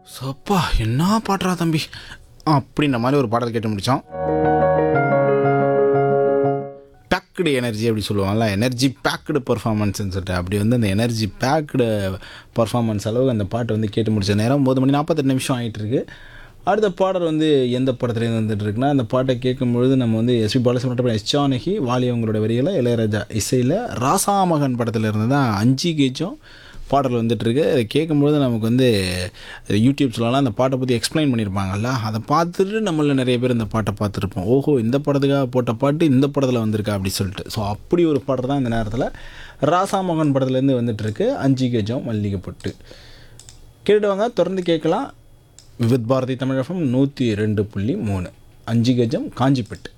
சப்பா என்ன பாடுறா தம்பி அப்படின்ற மாதிரி ஒரு பாடல் கேட்டு முடித்தோம் பேக்டு எனர்ஜி அப்படி சொல்லுவாங்கல்ல எனர்ஜி பேக்டு பர்ஃபார்மன்ஸ்னு சொல்லிட்டு அப்படி வந்து அந்த எனர்ஜி பேக்டு பர்ஃபார்மன்ஸ் அளவுக்கு அந்த பாட்டு வந்து கேட்டு முடிச்ச நேரம் ஒம்பது மணி நாற்பத்தெட்டு நிமிஷம் ஆகிட்டு இருக்கு அடுத்த பாடல் வந்து எந்த படத்துலேருந்து வந்துட்டு இருக்குன்னா அந்த பாட்டை கேட்கும்பொழுது நம்ம வந்து எஸ்பி பாலசுப்ரமணியம் எஸ் ஜானகி வாலி அவங்களோட வரிகளை இளையராஜா இசையில் ராசாமகன் படத்தில் இருந்து தான் அஞ்சு கேச்சும் பாடல் வந்துட்டுருக்கு அதை கேட்கும்பொழுது நமக்கு வந்து யூடியூப்ஸ்லலாம் அந்த பாட்டை பற்றி எக்ஸ்பிளைன் பண்ணியிருப்பாங்கல்ல அதை பார்த்துட்டு நம்மள நிறைய பேர் இந்த பாட்டை பார்த்துருப்போம் ஓஹோ இந்த படத்துக்காக போட்ட பாட்டு இந்த படத்தில் வந்திருக்கா அப்படி சொல்லிட்டு ஸோ அப்படி ஒரு பாடல் தான் இந்த நேரத்தில் ராசாமோகன் படத்துலேருந்து வந்துட்டுருக்கு அஞ்சு கஜம் மல்லிகை பொட்டு கேட்டுட்டு வாங்க தொடர்ந்து கேட்கலாம் விவித் பாரதி தமிழகம் நூற்றி ரெண்டு புள்ளி மூணு அஞ்சு கஜம் காஞ்சிப்பட்டு